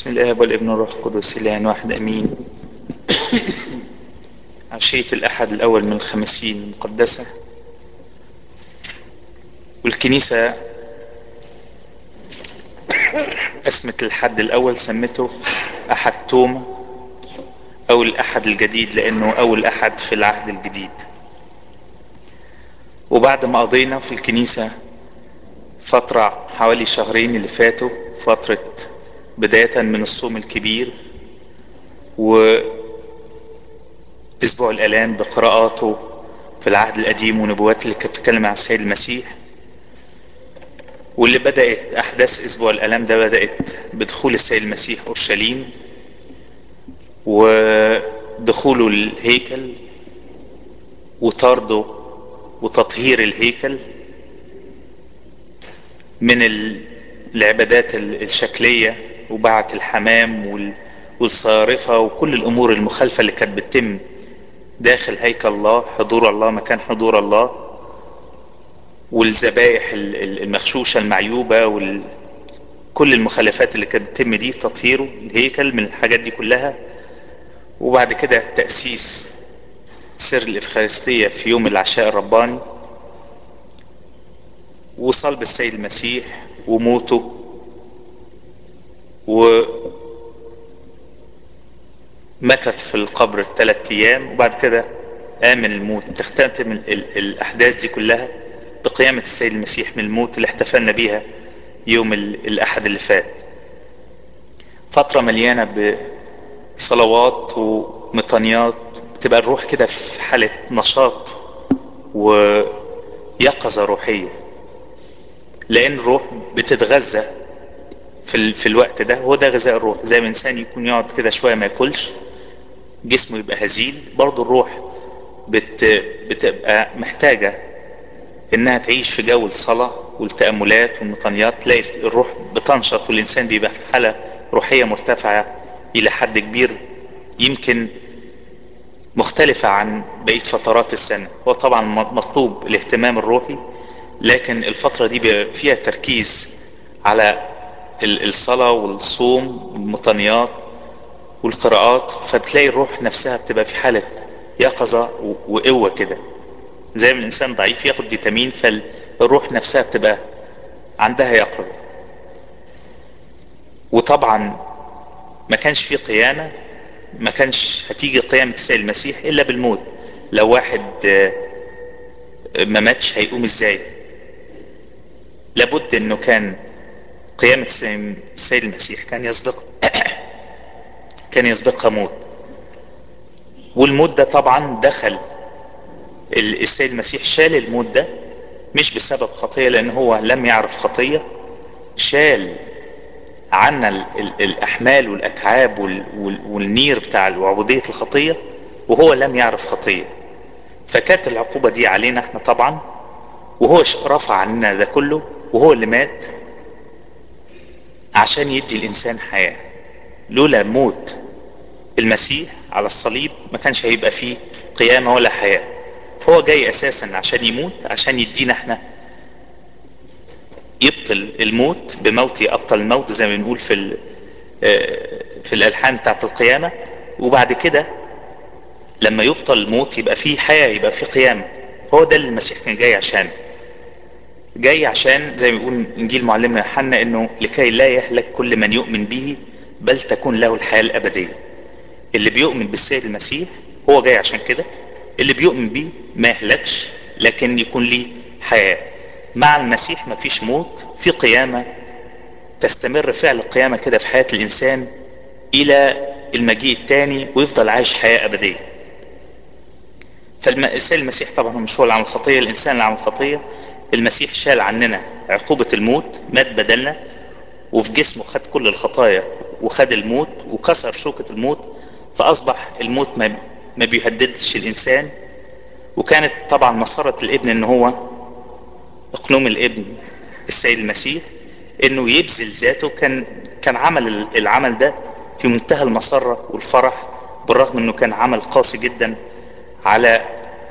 بسم الآب والابن والروح القدس إله واحد أمين عشية الأحد الأول من الخمسين المقدسة والكنيسة أسمت الحد الأول سمته أحد توما أو الأحد الجديد لأنه أول أحد في العهد الجديد وبعد ما قضينا في الكنيسة فترة حوالي شهرين اللي فاتوا فترة بداية من الصوم الكبير وأسبوع الآلام بقراءاته في العهد القديم ونبوات اللي كانت بتتكلم عن السيد المسيح واللي بدأت أحداث أسبوع الآلام ده بدأت بدخول السيد المسيح أورشليم ودخوله الهيكل وطرده وتطهير الهيكل من العبادات الشكلية وبعت الحمام والصارفة وكل الأمور المخالفة اللي كانت بتتم داخل هيكل الله حضور الله مكان حضور الله والذبائح المغشوشة المعيوبة وكل المخالفات اللي كانت بتتم دي تطهيره الهيكل من الحاجات دي كلها وبعد كده تأسيس سر الإفخارستية في يوم العشاء الرباني وصلب السيد المسيح وموته ومكث في القبر ثلاث ايام وبعد كده قام من الموت تختتم الاحداث دي كلها بقيامة السيد المسيح من الموت اللي احتفلنا بيها يوم الاحد اللي فات فترة مليانة بصلوات ومطانيات بتبقى الروح كده في حالة نشاط ويقظة روحية لان الروح بتتغذى في, في الوقت ده هو ده غذاء الروح زي ما انسان يكون يقعد كده شويه ما ياكلش جسمه يبقى هزيل برضه الروح بت بتبقى محتاجه انها تعيش في جو الصلاه والتاملات والمطانيات تلاقي الروح بتنشط والانسان بيبقى في حاله روحيه مرتفعه الى حد كبير يمكن مختلفه عن بقيه فترات السنه هو طبعا مطلوب الاهتمام الروحي لكن الفترة دي فيها تركيز على الصلاة والصوم والمطانيات والقراءات فبتلاقي الروح نفسها بتبقى في حالة يقظة وقوة كده زي ما الإنسان ضعيف ياخد فيتامين فالروح نفسها بتبقى عندها يقظة وطبعا ما كانش في قيامة ما كانش هتيجي قيامة السيد المسيح إلا بالموت لو واحد ما ماتش هيقوم ازاي لابد انه كان قيامة السيد المسيح كان يسبق كان يسبقها موت والموت ده طبعا دخل السيد المسيح شال الموت ده مش بسبب خطية لان هو لم يعرف خطية شال عنا الاحمال والاتعاب والنير بتاع عبودية الخطية وهو لم يعرف خطية فكانت العقوبة دي علينا احنا طبعا وهو رفع عننا ده كله وهو اللي مات عشان يدي الانسان حياة لولا موت المسيح على الصليب ما كانش هيبقى فيه قيامة ولا حياة فهو جاي اساسا عشان يموت عشان يدينا احنا يبطل الموت بموتي ابطل الموت زي ما بنقول في في الالحان بتاعت القيامة وبعد كده لما يبطل الموت يبقى فيه حياة يبقى فيه قيامة هو ده اللي المسيح كان جاي عشان جاي عشان زي ما يقول انجيل معلمنا يوحنا انه لكي لا يهلك كل من يؤمن به بل تكون له الحياة الابدية اللي بيؤمن بالسيد المسيح هو جاي عشان كده اللي بيؤمن بيه ما يهلكش لكن يكون ليه حياة مع المسيح ما فيش موت في قيامة تستمر فعل القيامة كده في حياة الانسان الى المجيء الثاني ويفضل عايش حياة ابدية فالسيد المسيح طبعا مش هو اللي عمل الخطيه الانسان اللي عمل الخطيه المسيح شال عننا عقوبه الموت مات بدلنا وفي جسمه خد كل الخطايا وخد الموت وكسر شوكه الموت فاصبح الموت ما, ما بيهددش الانسان وكانت طبعا مسره الابن ان هو اقنوم الابن السيد المسيح انه يبذل ذاته كان كان عمل العمل ده في منتهى المسره والفرح بالرغم انه كان عمل قاسي جدا على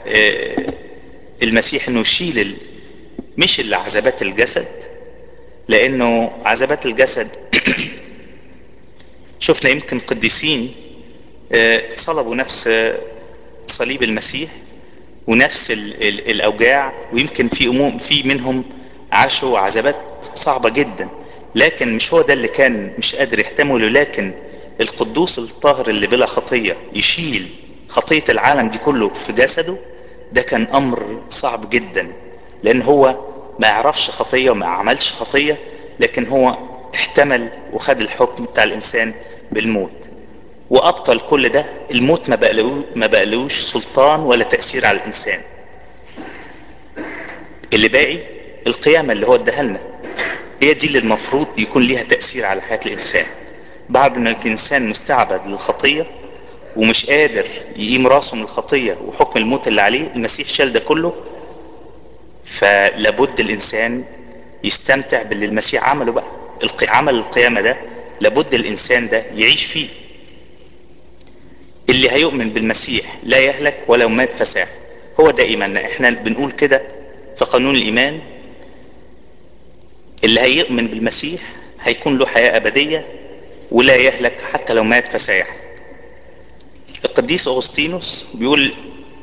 المسيح انه يشيل مش اللي عذابات الجسد لانه عذابات الجسد شفنا يمكن قديسين اتصلبوا نفس صليب المسيح ونفس ال ال الاوجاع ويمكن في أمور في منهم عاشوا عذابات صعبه جدا لكن مش هو ده اللي كان مش قادر يحتمله لكن القدوس الطاهر اللي بلا خطيه يشيل خطيه العالم دي كله في جسده ده كان امر صعب جدا لان هو ما يعرفش خطيه وما عملش خطيه لكن هو احتمل وخد الحكم بتاع الانسان بالموت وابطل كل ده الموت ما بقلو ما بقلوش سلطان ولا تاثير على الانسان اللي باقي القيامه اللي هو اداها لنا هي دي اللي المفروض يكون ليها تاثير على حياه الانسان بعد ما الانسان مستعبد للخطيه ومش قادر يقيم راسه من الخطيه وحكم الموت اللي عليه المسيح شال ده كله فلابد الانسان يستمتع باللي المسيح عمله بقى عمل القيامه ده لابد الانسان ده يعيش فيه اللي هيؤمن بالمسيح لا يهلك ولو مات فساح هو ده ايماننا احنا بنقول كده في قانون الايمان اللي هيؤمن بالمسيح هيكون له حياه ابديه ولا يهلك حتى لو مات فساح القديس اغسطينوس بيقول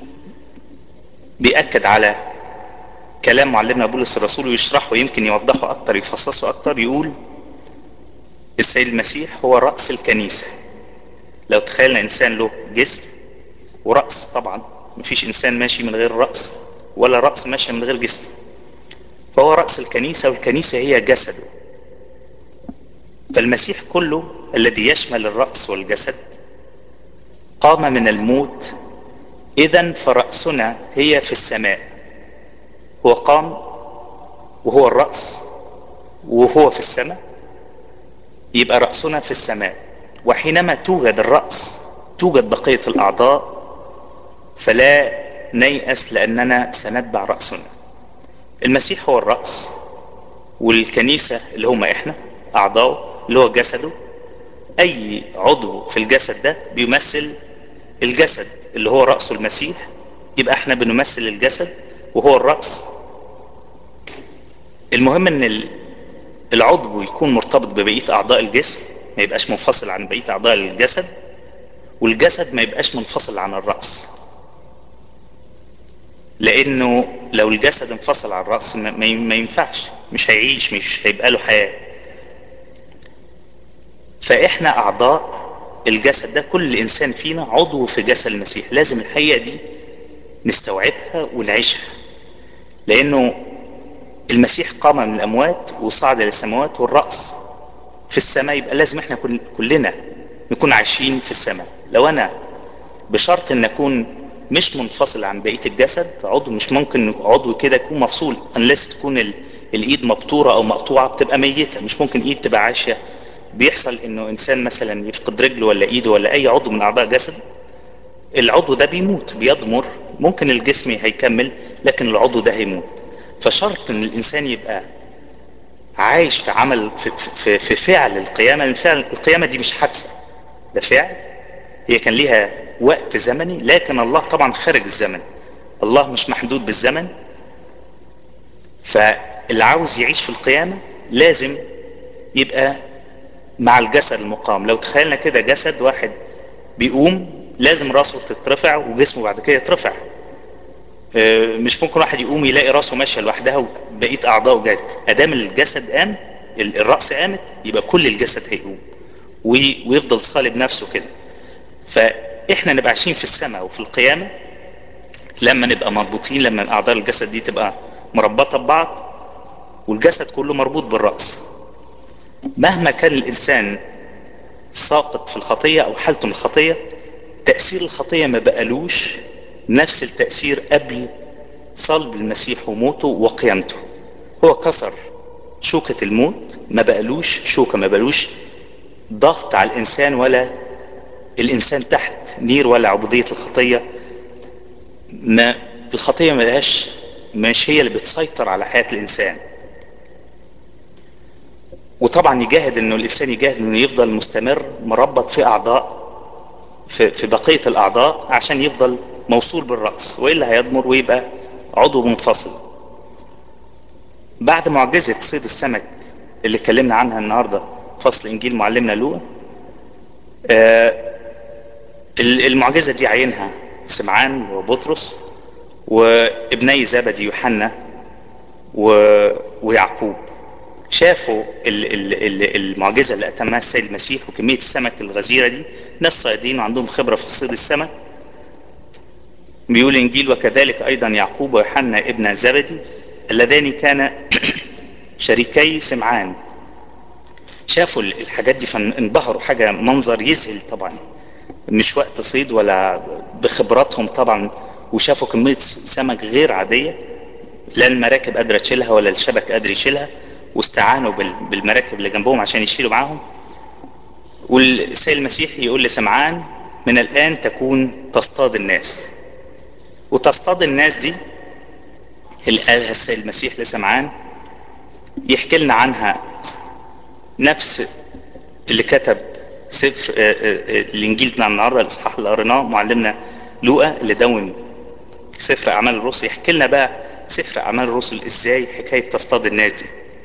بيأكد على كلام معلمنا بولس الرسول ويشرحه يمكن يوضحه اكتر يفصصه اكتر يقول السيد المسيح هو رأس الكنيسة لو تخيلنا انسان له جسم ورأس طبعا مفيش انسان ماشي من غير رأس ولا رأس ماشي من غير جسم فهو رأس الكنيسة والكنيسة هي جسده فالمسيح كله الذي يشمل الرأس والجسد قام من الموت اذا فرأسنا هي في السماء هو قام وهو الرأس وهو في السماء يبقى رأسنا في السماء وحينما توجد الرأس توجد بقية الأعضاء فلا نيأس لأننا سنتبع رأسنا المسيح هو الرأس والكنيسة اللي هم إحنا أعضاء اللي هو جسده أي عضو في الجسد ده بيمثل الجسد اللي هو رأسه المسيح يبقى احنا بنمثل الجسد وهو الرأس المهم ان العضو يكون مرتبط ببقية أعضاء الجسم ما يبقاش منفصل عن بقية أعضاء الجسد والجسد ما يبقاش منفصل عن الرأس لأنه لو الجسد انفصل عن الرأس ما ينفعش مش هيعيش مش هيبقى له حياة فإحنا أعضاء الجسد ده كل إنسان فينا عضو في جسد المسيح لازم الحقيقة دي نستوعبها ونعيشها لأنه المسيح قام من الأموات وصعد للسماوات والرأس في السماء يبقى لازم احنا كلنا نكون عايشين في السماء لو انا بشرط ان اكون مش منفصل عن بقيه الجسد عضو مش ممكن عضو كده يكون مفصول unless تكون ال... الايد مبتوره او مقطوعه بتبقى ميته مش ممكن ايد تبقى عايشه بيحصل انه انسان مثلا يفقد رجله ولا ايده ولا اي عضو من اعضاء جسده العضو ده بيموت بيضمر ممكن الجسم هيكمل لكن العضو ده هيموت فشرط ان الانسان يبقى عايش في عمل في, في, في فعل القيامة الفعل القيامة دي مش حادثة ده فعل هي كان ليها وقت زمني لكن الله طبعا خارج الزمن الله مش محدود بالزمن فاللي عاوز يعيش في القيامة لازم يبقى مع الجسد المقام لو تخيلنا كده جسد واحد بيقوم لازم راسه تترفع وجسمه بعد كده يترفع مش ممكن واحد يقوم يلاقي راسه ماشيه لوحدها وبقيه اعضائه جاهزه ادام الجسد قام الراس قامت يبقى كل الجسد هيقوم ويفضل صالب نفسه كده فاحنا نبقى عايشين في السماء وفي القيامه لما نبقى مربوطين لما اعضاء الجسد دي تبقى مربطه ببعض والجسد كله مربوط بالراس مهما كان الانسان ساقط في الخطيه او حالته من الخطيه تاثير الخطيه ما بقالوش نفس التأثير قبل صلب المسيح وموته وقيامته هو كسر شوكة الموت ما بقالوش شوكة ما بقالوش ضغط على الإنسان ولا الإنسان تحت نير ولا عبودية الخطية ما الخطية ما بقاش مش هي اللي بتسيطر على حياة الإنسان وطبعا يجاهد انه الانسان يجاهد انه يفضل مستمر مربط في اعضاء في, في بقية الاعضاء عشان يفضل موصول بالرأس وإلا هيضمر ويبقى عضو منفصل بعد معجزة صيد السمك اللي اتكلمنا عنها النهاردة فصل إنجيل معلمنا لوقا آه، المعجزة دي عينها سمعان وبطرس وابني زبدي يوحنا و... ويعقوب شافوا ال... ال... ال- المعجزة اللي أتمها السيد المسيح وكمية السمك الغزيرة دي ناس صيادين وعندهم خبرة في صيد السمك بيقول الإنجيل وكذلك أيضا يعقوب ويوحنا ابن زبدي اللذان كان شريكي سمعان شافوا الحاجات دي فانبهروا حاجة منظر يذهل طبعا مش وقت صيد ولا بخبراتهم طبعا وشافوا كمية سمك غير عادية لا المراكب قادرة تشيلها ولا الشبك قادر يشيلها واستعانوا بال- بالمراكب اللي جنبهم عشان يشيلوا معاهم والسيد المسيح يقول لسمعان من الآن تكون تصطاد الناس وتصطاد الناس دي اللي قالها السيد المسيح لسمعان يحكي لنا عنها نفس اللي كتب سفر آه، آه، آه، الانجيل بتاع النهارده الاصحاح اللي قريناه معلمنا لوقا اللي دون سفر اعمال الرسل يحكي لنا بقى سفر اعمال الرسل ازاي حكايه تصطاد الناس دي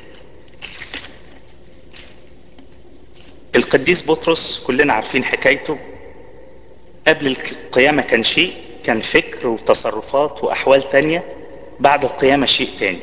القديس بطرس كلنا عارفين حكايته قبل القيامه كان شيء كان فكر وتصرفات واحوال تانية بعد القيامه شيء تاني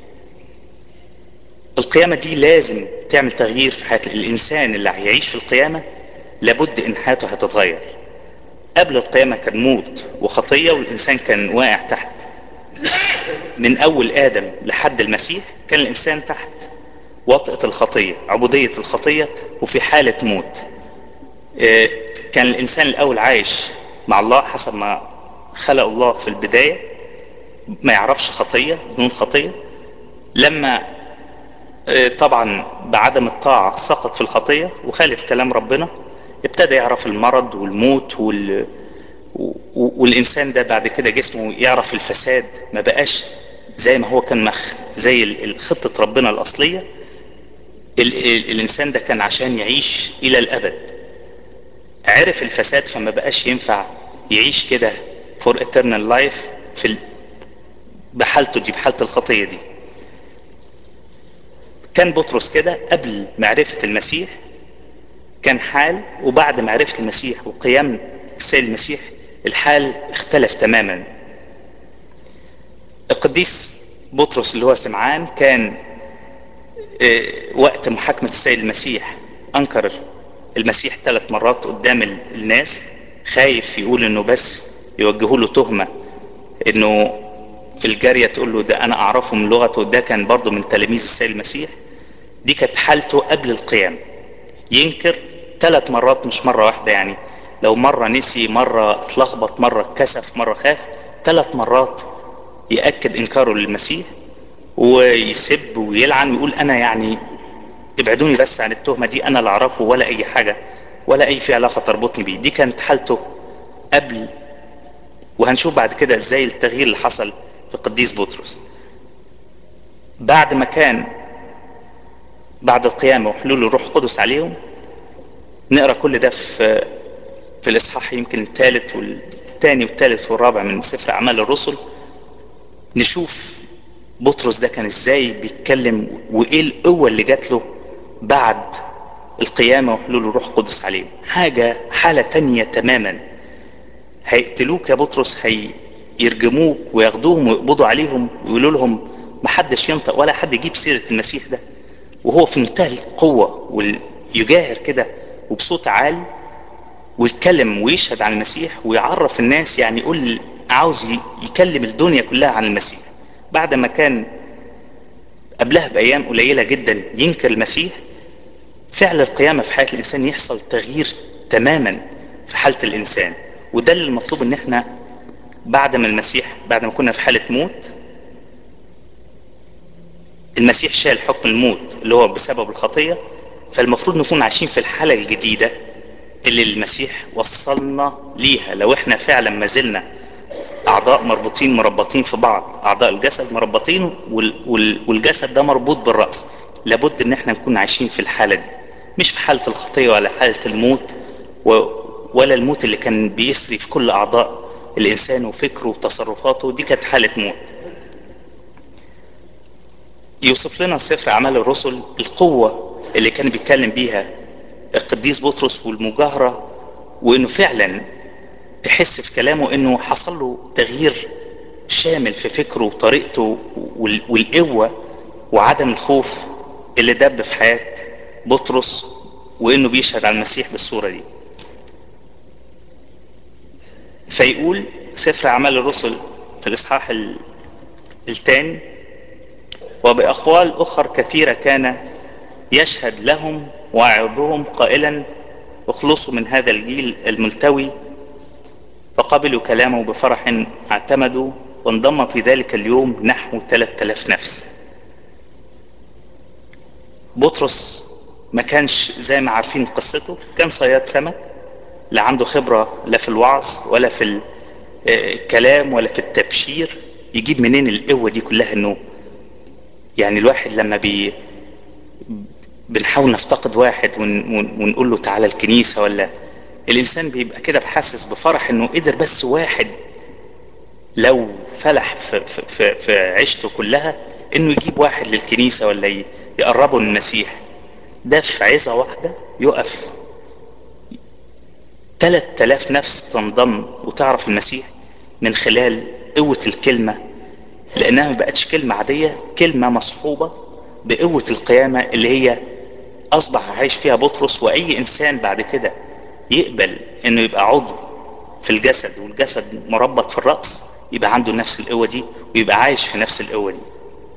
القيامة دي لازم تعمل تغيير في حياة الإنسان اللي هيعيش في القيامة لابد إن حياته هتتغير قبل القيامة كان موت وخطية والإنسان كان واقع تحت من أول آدم لحد المسيح كان الإنسان تحت وطأة الخطية عبودية الخطية وفي حالة موت آه، كان الإنسان الأول عايش مع الله حسب ما خلق الله في البداية ما يعرفش خطية بدون خطية لما آه، طبعا بعدم الطاعة سقط في الخطية وخالف كلام ربنا ابتدى يعرف المرض والموت وال... و- والإنسان ده بعد كده جسمه يعرف الفساد ما بقاش زي ما هو كان مخ زي ال- ال- خطة ربنا الأصلية ال... ال... الإنسان ده كان عشان يعيش إلى الأبد عرف الفساد فما بقاش ينفع يعيش كده for eternal life في ال... بحالته دي بحالة الخطية دي كان بطرس كده قبل معرفة المسيح كان حال وبعد معرفة المسيح وقيام السيد المسيح الحال اختلف تماما القديس بطرس اللي هو سمعان كان آه، وقت محاكمة السيد المسيح أنكر المسيح ثلاث مرات قدام ال- الناس خايف يقول انه بس يوجهوا له تهمة انه الجارية تقول له ده انا اعرفه من لغته ده كان برضه من تلاميذ السيد المسيح دي كانت حالته قبل القيام ينكر ثلاث مرات مش مرة واحدة يعني لو مرة نسي مرة اتلخبط مرة اتكسف مرة خاف ثلاث مرات يأكد إنكاره للمسيح ويسب ويلعن ويقول أنا يعني ابعدوني بس عن التهمة دي أنا لا أعرفه ولا أي حاجة ولا أي في علاقة تربطني بيه دي كانت حالته قبل وهنشوف بعد كده ازاي التغيير اللي حصل في القديس بطرس بعد ما كان بعد القيامة وحلول الروح القدس عليهم نقرا كل ده في في الاصحاح يمكن الثالث والثاني والثالث والرابع من سفر اعمال الرسل نشوف بطرس ده كان ازاي بيتكلم وايه القوه اللي جات له بعد القيامه وحلول الروح القدس عليهم حاجه حاله تانية تماما هيقتلوك يا بطرس هيرجموك وياخدوهم ويقبضوا عليهم ويقولوا لهم محدش ينطق ولا حد يجيب سيره المسيح ده وهو في منتهى القوه ويجاهر كده وبصوت عالي ويتكلم ويشهد عن المسيح ويعرف الناس يعني يقول عاوز يكلم الدنيا كلها عن المسيح بعد ما كان قبلها بأيام قليلة جدا ينكر المسيح فعل القيامة في حياة الإنسان يحصل تغيير تماما في حالة الإنسان وده اللي المطلوب إن احنا بعد ما المسيح بعد ما كنا في حالة موت المسيح شال حكم الموت اللي هو بسبب الخطية فالمفروض نكون عايشين في الحالة الجديدة اللي المسيح وصلنا ليها لو احنا فعلا ما زلنا اعضاء مربوطين مربطين في بعض اعضاء الجسد مربطين وال وال والجسد ده مربوط بالراس لابد ان احنا نكون عايشين في الحاله دي مش في حاله الخطيه ولا حاله الموت و ولا الموت اللي كان بيسري في كل اعضاء الانسان وفكره وتصرفاته دي كانت حاله موت يوصف لنا سفر اعمال الرسل القوه اللي كان بيتكلم بيها القديس بطرس والمجاهرة وانه فعلا تحس في كلامه انه حصل له تغيير شامل في فكره وطريقته والقوة وعدم الخوف اللي دب في حياة بطرس وانه بيشهد على المسيح بالصورة دي فيقول سفر اعمال الرسل في الاصحاح الثاني وبأقوال أخر كثيرة كان يشهد لهم واعظهم قائلا اخلصوا من هذا الجيل الملتوي فقبلوا كلامه بفرح اعتمدوا وانضم في ذلك اليوم نحو 3000 نفس بطرس ما كانش زي ما عارفين قصته كان صياد سمك لا عنده خبرة لا في الوعظ ولا في الكلام ولا في التبشير يجيب منين القوة دي كلها انه يعني الواحد لما بي بنحاول نفتقد واحد ون... ون... ونقول له تعالى الكنيسة ولا الإنسان بيبقى كده بحاسس بفرح إنه قدر بس واحد لو فلح في, في, في, في عيشته كلها إنه يجيب واحد للكنيسة ولا ي... يقربه من المسيح ده في عظة واحدة يقف تلات آلاف نفس تنضم وتعرف المسيح من خلال قوة الكلمة لأنها ما بقتش كلمة عادية كلمة مصحوبة بقوة القيامة اللي هي أصبح عايش فيها بطرس وأي إنسان بعد كده يقبل إنه يبقى عضو في الجسد والجسد مربط في الرأس يبقى عنده نفس القوة دي ويبقى عايش في نفس القوة دي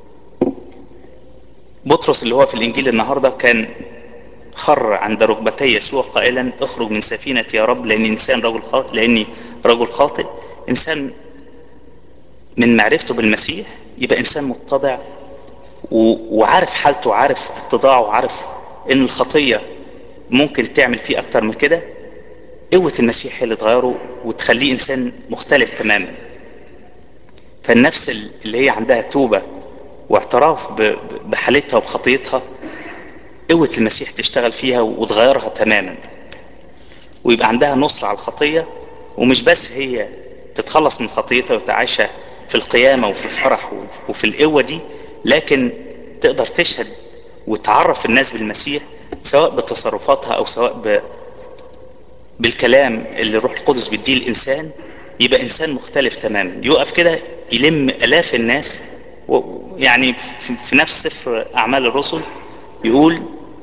بطرس اللي هو في الإنجيل النهاردة كان خر عند ركبتي يسوع قائلا اخرج من سفينتي يا رب لأني إنسان رجل خاطئ لأني رجل خاطئ إنسان من معرفته بالمسيح يبقى إنسان متضع وعارف حالته وعارف اتضاعه وعارف ان الخطية ممكن تعمل فيه اكتر من كده قوة المسيح هي اللي تغيره وتخليه انسان مختلف تماما فالنفس اللي هي عندها توبة واعتراف بحالتها وبخطيتها قوة المسيح تشتغل فيها وتغيرها تماما ويبقى عندها نصر على الخطية ومش بس هي تتخلص من خطيتها وتعيشها في القيامة وفي الفرح وفي القوة دي لكن تقدر تشهد وتعرف الناس بالمسيح سواء بتصرفاتها او سواء ب... بالكلام اللي الروح القدس بيديه الانسان يبقى انسان مختلف تماما يقف كده يلم الاف الناس و... يعني في نفس سفر اعمال الرسل يقول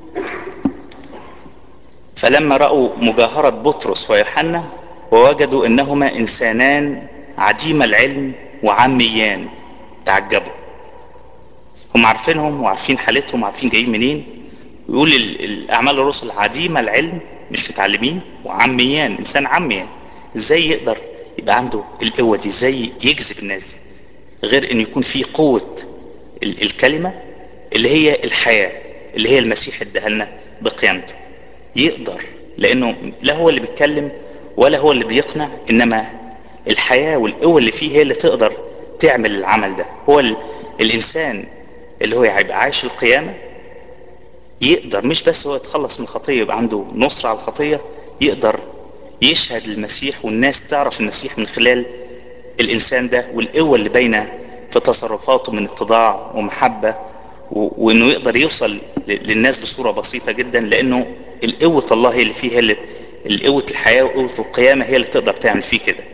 فلما راوا مجاهره بطرس ويوحنا ووجدوا انهما انسانان عديم العلم وعميان تعجبوا هم عارفينهم وعارفين حالتهم وعارفين جايين منين ويقول الاعمال الرسل عديمه العلم مش متعلمين وعميان انسان عمي يعني. ازاي يقدر يبقى عنده القوه دي ازاي يجذب الناس دي غير ان يكون في قوه الكلمه اللي هي الحياه اللي هي المسيح اداها لنا بقيامته يقدر لانه لا هو اللي بيتكلم ولا هو اللي بيقنع انما الحياه والقوه اللي فيه هي اللي تقدر تعمل العمل ده هو ال... الانسان اللي هو هيبقى عايش القيامة يقدر مش بس هو يتخلص من الخطية يبقى عنده نصر على الخطية يقدر يشهد للمسيح والناس تعرف المسيح من خلال الإنسان ده والقوة اللي باينة في تصرفاته من اتضاع ومحبة وإنه يقدر يوصل للناس بصورة بسيطة جدا لأنه القوة الله هي اللي فيه هي اللي القوة الحياة وقوة القيامة هي اللي تقدر تعمل فيه كده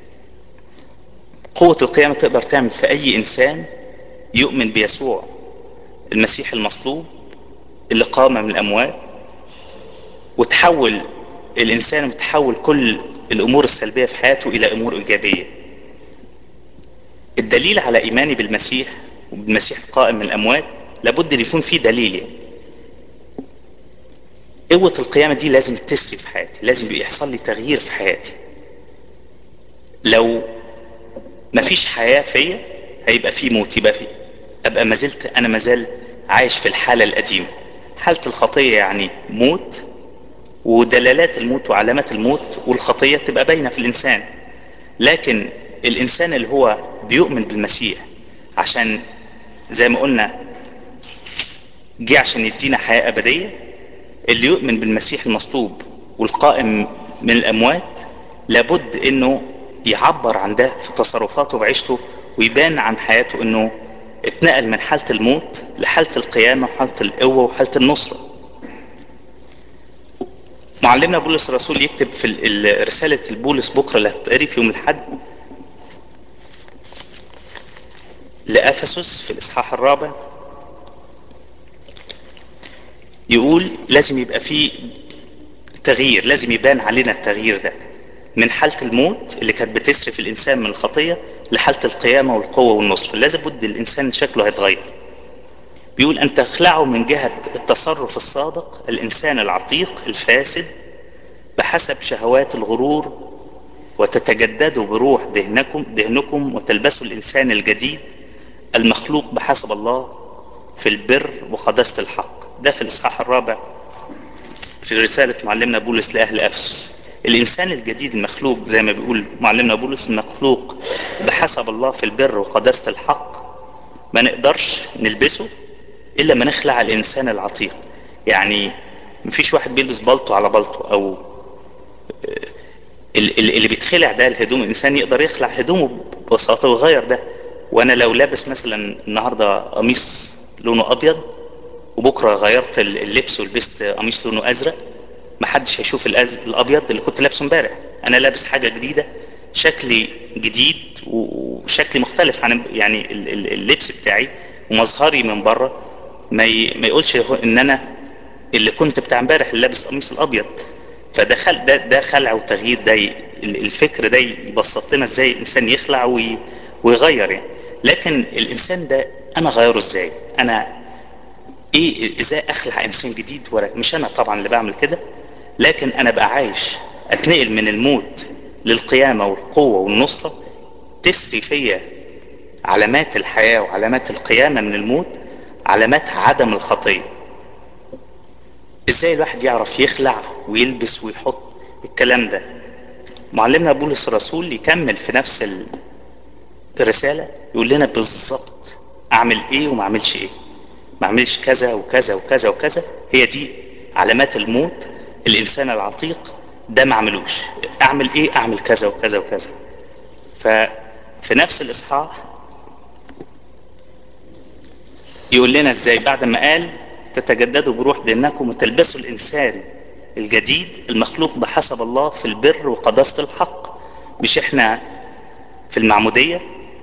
قوة القيامة تقدر تعمل في أي إنسان يؤمن بيسوع المسيح المصلوب اللي قام من الأموات وتحول الإنسان وتحول كل الأمور السلبية في حياته إلى أمور إيجابية الدليل على إيماني بالمسيح وبالمسيح القائم من الأموات لابد أن يكون في دليل يعني. قوة القيامة دي لازم تسري في حياتي لازم يحصل لي تغيير في حياتي لو مفيش حياة فيا هيبقى في موت يبقى في ابقى ما زلت انا ما زال عايش في الحالة القديمة حالة الخطية يعني موت ودلالات الموت وعلامات الموت والخطية تبقى باينة في الانسان لكن الانسان اللي هو بيؤمن بالمسيح عشان زي ما قلنا جه عشان يدينا حياة ابدية اللي يؤمن بالمسيح المصلوب والقائم من الاموات لابد انه يعبر عن ده في تصرفاته وعيشته ويبان عن حياته انه اتنقل من حالة الموت لحالة القيامة وحالة القوة وحالة النصرة معلمنا بولس الرسول يكتب في ال- ال- رسالة البولس بكرة اللي هتقري في يوم الحد لأفسس في الإصحاح الرابع يقول لازم يبقى في تغيير لازم يبان علينا التغيير ده من حالة الموت اللي كانت بتسري في الإنسان من الخطية لحالة القيامة والقوة والنصر لازم بد الإنسان شكله هيتغير بيقول أن تخلعوا من جهة التصرف الصادق الإنسان العتيق الفاسد بحسب شهوات الغرور وتتجددوا بروح ذهنكم ذهنكم وتلبسوا الإنسان الجديد المخلوق بحسب الله في البر وقداسة الحق ده في الإصحاح الرابع في رسالة معلمنا بولس لأهل أفسس الإنسان الجديد المخلوق زي ما بيقول معلمنا بولس المخلوق بحسب الله في البر وقداسة الحق ما نقدرش نلبسه إلا ما نخلع الإنسان العتيق يعني مفيش واحد بيلبس بلطو على بلطو أو ال- ال- اللي بيتخلع ده الهدوم الإنسان يقدر يخلع هدومه ببساطة ويغير ده وأنا لو لابس مثلا النهاردة قميص لونه أبيض وبكرة غيرت اللبس ولبست قميص لونه أزرق محدش هيشوف الأز... الابيض اللي كنت لابسه امبارح انا لابس حاجه جديده شكلي جديد وشكلي مختلف عن يعني ال- ال- اللبس بتاعي ومظهري من بره ما ي... ما يقولش ان انا اللي كنت بتاع امبارح اللي لابس قميص الابيض فده خل... ده ده خلع وتغيير ده ي... ال- الفكر ده يبسط لنا ازاي الانسان يخلع وي... ويغير يعني لكن الانسان ده انا غيره ازاي انا ايه ازاي اخلع انسان جديد ورا مش انا طبعا اللي بعمل كده لكن انا بقى عايش اتنقل من الموت للقيامة والقوة والنصرة تسري فيا علامات الحياة وعلامات القيامة من الموت علامات عدم الخطية ازاي الواحد يعرف يخلع ويلبس ويحط الكلام ده معلمنا بولس الرسول يكمل في نفس الرسالة يقول لنا بالظبط اعمل ايه وما اعملش ايه ما اعملش كذا وكذا وكذا وكذا هي دي علامات الموت الانسان العتيق ده ما اعملوش اعمل ايه اعمل كذا وكذا وكذا ففي نفس الاصحاح يقول لنا ازاي بعد ما قال تتجددوا بروح دينكم وتلبسوا الانسان الجديد المخلوق بحسب الله في البر وقداسة الحق مش احنا في المعمودية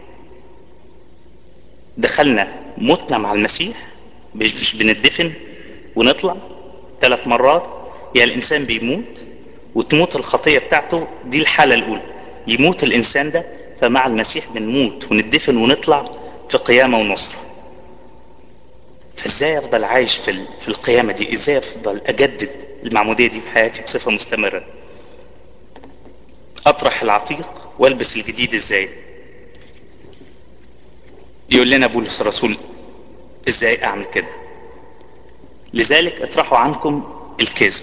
دخلنا متنا مع المسيح مش مش بندفن ونطلع ثلاث مرات يا الانسان بيموت وتموت الخطية بتاعته دي الحالة الاولى يموت الانسان ده فمع المسيح بنموت وندفن ونطلع في قيامة ونصرة فازاي افضل عايش في ال- في القيامة دي ازاي افضل اجدد المعمودية دي في حياتي بصفة مستمرة اطرح العتيق والبس الجديد ازاي يقول لنا بولس الرسول ازاي اعمل كده لذلك اطرحوا عنكم الكذب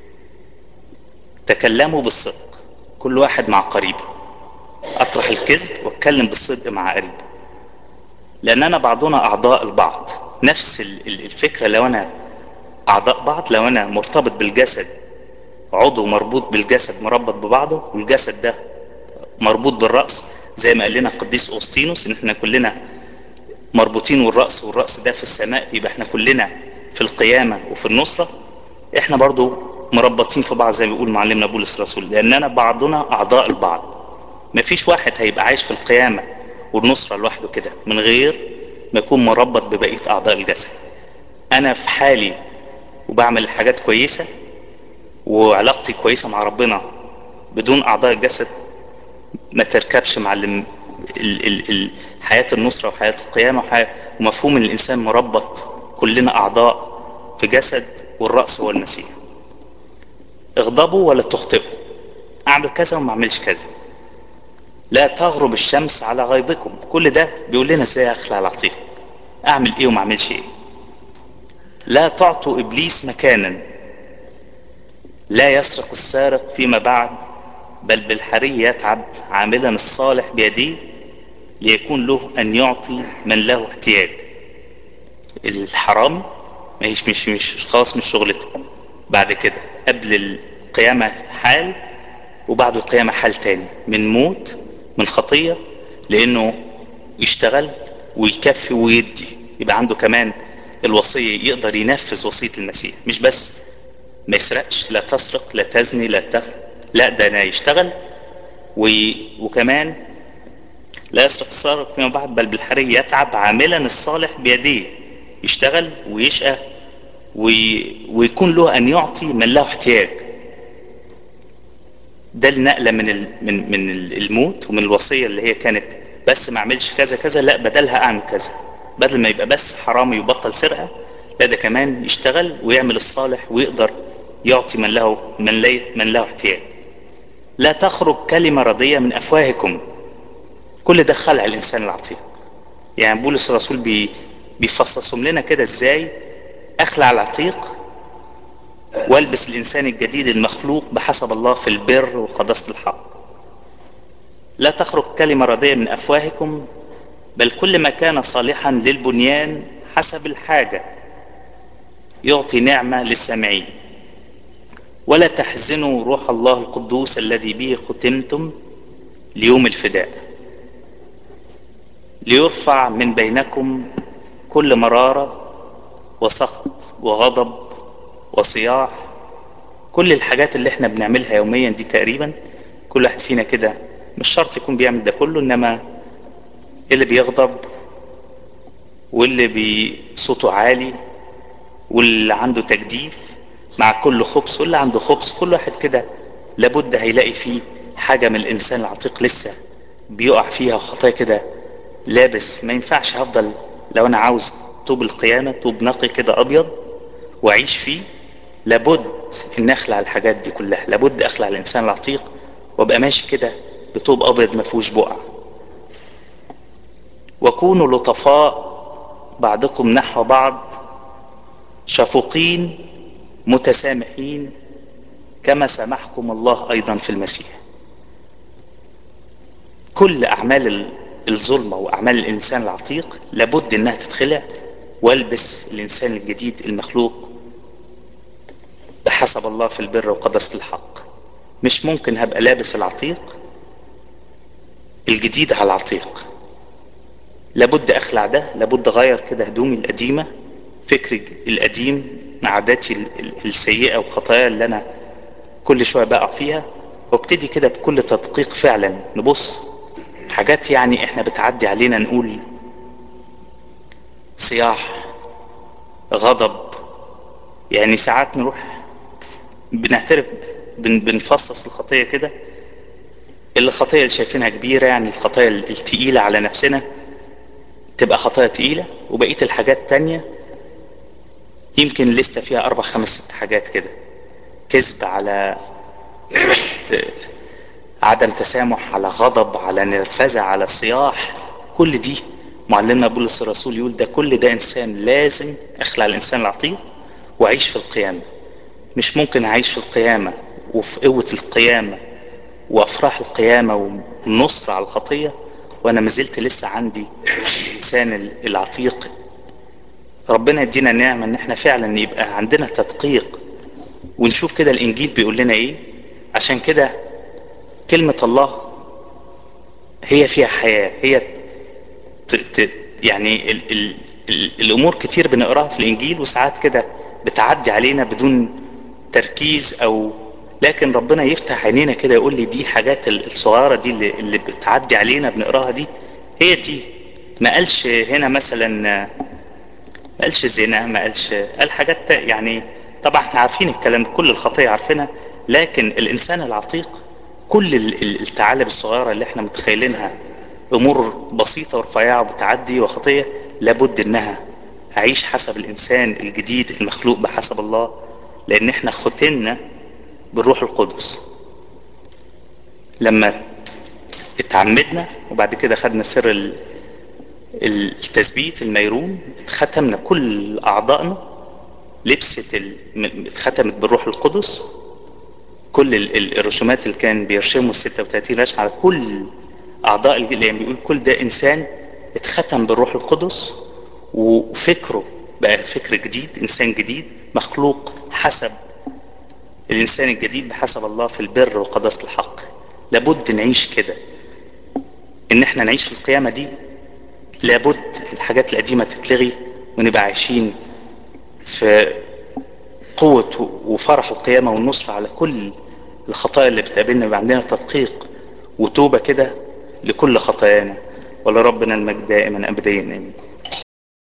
تكلموا بالصدق كل واحد مع قريبه اطرح الكذب واتكلم بالصدق مع قريبه لاننا بعضنا اعضاء البعض نفس ال- ال- الفكرة لو انا اعضاء بعض لو انا مرتبط بالجسد عضو مربوط بالجسد مربط ببعضه والجسد ده مربوط بالرأس زي ما قال لنا القديس أوسطينوس ان احنا كلنا مربوطين والرأس والرأس ده في السماء يبقى احنا كلنا في القيامة وفي النصرة احنا برضو مربطين في بعض زي ما بيقول معلمنا بولس الرسول لاننا بعضنا اعضاء البعض مفيش واحد هيبقى عايش في القيامة والنصرة لوحده كده من غير ما يكون مربط ببقية اعضاء الجسد انا في حالي وبعمل حاجات كويسة وعلاقتي كويسة مع ربنا بدون اعضاء الجسد ما تركبش مع ال ال ال ال حياة النصرة وحياة القيامة وحياة ومفهوم ان الانسان مربط كلنا اعضاء في جسد والرأس هو المسيح اغضبوا ولا تخطئوا اعمل كذا وما اعملش كذا لا تغرب الشمس على غيظكم كل ده بيقول لنا ازاي اخلع العتيق اعمل ايه وما اعملش ايه لا تعطوا ابليس مكانا لا يسرق السارق فيما بعد بل بالحري يتعب عاملا الصالح بيديه ليكون له ان يعطي من له احتياج الحرامي ما هيش مش مش خلاص مش شغلته بعد كده قبل القيامة حال وبعد القيامة حال تاني من موت من خطية لانه يشتغل ويكفي ويدي يبقى عنده كمان الوصية يقدر ينفذ وصية المسيح مش بس ما يسرقش لا تسرق لا تزني لا تخ لا ده انا يشتغل و... وكمان لا يسرق السارق فيما بعد بل بالحري يتعب عاملا الصالح بيديه يشتغل ويشقى وي... ويكون له ان يعطي من له احتياج ده النقله من ال... من من الموت ومن الوصيه اللي هي كانت بس ما اعملش كذا كذا لا بدلها اعمل كذا بدل ما يبقى بس حرامي يبطل سرقه لا ده كمان يشتغل ويعمل الصالح ويقدر يعطي من له من لي من له احتياج لا تخرج كلمه رضيه من افواهكم كل ده خلع الانسان العتيق يعني بولس الرسول بي بيفصصهم لنا كده ازاي اخلع العتيق والبس الانسان الجديد المخلوق بحسب الله في البر وقداسه الحق لا تخرج كلمه رضيه من افواهكم بل كل ما كان صالحا للبنيان حسب الحاجه يعطي نعمه للسامعين ولا تحزنوا روح الله القدوس الذي به ختمتم ليوم الفداء ليرفع من بينكم كل مراره وسخط وغضب وصياح كل الحاجات اللي احنا بنعملها يوميا دي تقريبا كل واحد فينا كده مش شرط يكون بيعمل ده كله انما اللي بيغضب واللي بصوته عالي واللي عنده تجديف مع كل خبز واللي عنده خبز كل واحد كده لابد هيلاقي فيه حاجة من الإنسان العتيق لسه بيقع فيها خطايا كده لابس ما ينفعش هفضل لو أنا عاوز طوب القيامة طوب نقي كده أبيض وأعيش فيه لابد إن أخلع الحاجات دي كلها لابد أخلع الإنسان العتيق وأبقى ماشي كده بطوب أبيض ما فيهوش بقع وكونوا لطفاء بعضكم نحو بعض شفوقين متسامحين كما سامحكم الله ايضا في المسيح كل اعمال الظلمة واعمال الانسان العتيق لابد انها تتخلع والبس الانسان الجديد المخلوق بحسب الله في البر وقداسة الحق مش ممكن هبقى لابس العتيق الجديد على العتيق لابد اخلع ده لابد اغير كده هدومي القديمه فكري القديم عاداتي السيئه وخطايا اللي انا كل شويه بقع فيها وابتدي كده بكل تدقيق فعلا نبص حاجات يعني احنا بتعدي علينا نقول صياح غضب يعني ساعات نروح بنعترف بن بنفصص الخطيه كده الخطيه اللي شايفينها كبيره يعني الخطايا التقيله على نفسنا تبقى خطايا تقيلة وبقية الحاجات تانية يمكن لسه فيها أربع خمس ست حاجات كده كذب على عدم تسامح على غضب على نرفزة على صياح كل دي معلمنا بولس الرسول يقول ده كل ده إنسان لازم أخلع الإنسان العتيق وأعيش في القيامة مش ممكن أعيش في القيامة وفي قوة القيامة وأفراح القيامة والنصر على الخطية وانا ما زلت لسه عندي الانسان العتيق ربنا يدينا نعمة ان احنا فعلا يبقى عندنا تدقيق ونشوف كده الانجيل بيقول لنا ايه عشان كده كلمة الله هي فيها حياة هي ت ت يعني ال ال ال الامور كتير بنقراها في الانجيل وساعات كده بتعدي علينا بدون تركيز او لكن ربنا يفتح عينينا كده يقول لي دي حاجات الصغيرة دي اللي, اللي بتعدي علينا بنقراها دي هي دي ما قالش هنا مثلا ما قالش زنا ما قالش قال حاجات يعني طبعا احنا عارفين الكلام كل الخطية عارفينها لكن الانسان العتيق كل الثعالب الصغيرة اللي احنا متخيلينها امور بسيطة ورفيعة وبتعدي وخطية لابد انها اعيش حسب الانسان الجديد المخلوق بحسب الله لان احنا ختنا بالروح القدس لما اتعمدنا وبعد كده خدنا سر التثبيت الميرون اتختمنا كل اعضائنا لبست ال... اتختمت بالروح القدس كل الرسومات اللي كان بيرشموا ال 36 رسمه على كل اعضاء اللي يعني بيقول كل ده انسان اتختم بالروح القدس وفكره بقى فكر جديد انسان جديد مخلوق حسب الانسان الجديد بحسب الله في البر وقداسه الحق لابد نعيش كده ان احنا نعيش في القيامه دي لابد الحاجات القديمه تتلغي ونبقى عايشين في قوة وفرح القيامة والنصر على كل الخطايا اللي بتقابلنا يبقى عندنا تدقيق وتوبة كده لكل خطايانا ولربنا المجد دائما أبديا آمين